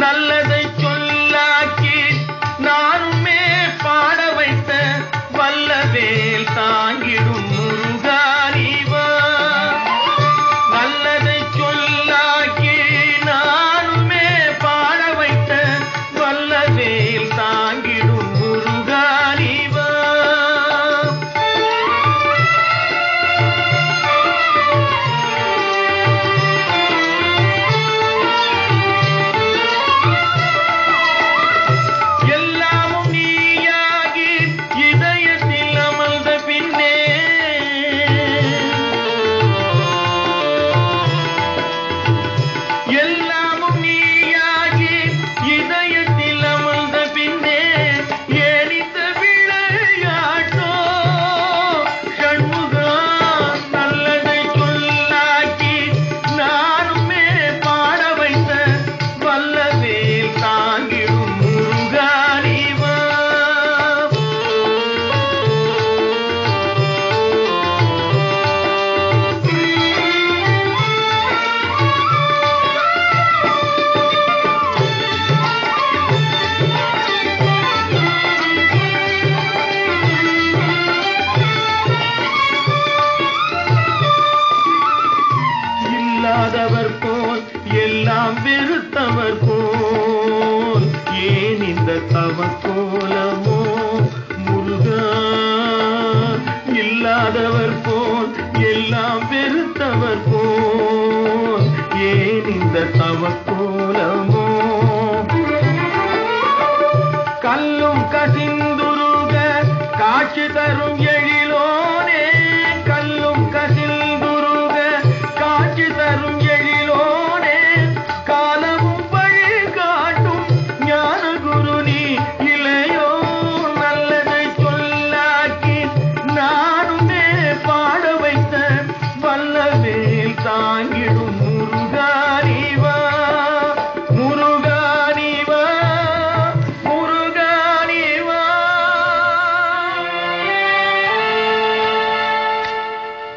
நல்லதை சொல்லாக்கி நானுமே பாட வைத்த வல்லவேல் தாங்கிடும் முருகாரிவா நல்லதை சொல்லாக்கி நானுமே பாட வைத்த வல்லவேல் தாங்கிடும் முருகாரிவா எல்லாமும் நீயாகி இதயத்தில் அமர்ந்த பின்னே எல்லாமும் நீயாகி இதயத்தில் அமர்ந்த பின்னே ஏனித்த விளையாட்டோ ஷண்முகா நல்லதை சொல்லாக்கி நானுமே பாட வைத்த வல்லவேல் தாங்கிடும் முருகாரிவா இல்லாதவர் போல் எல்லாம் வெறுத்தவர் போல் ஏன் இந்த தவக்கோலமோ முருகா இல்லாதவர் போல் எல்லாம் வெறுத்தவர் போல் ஏன் இந்த தவக்கோலமோ கல்லும் கசிந்துருக காட்சி தரும்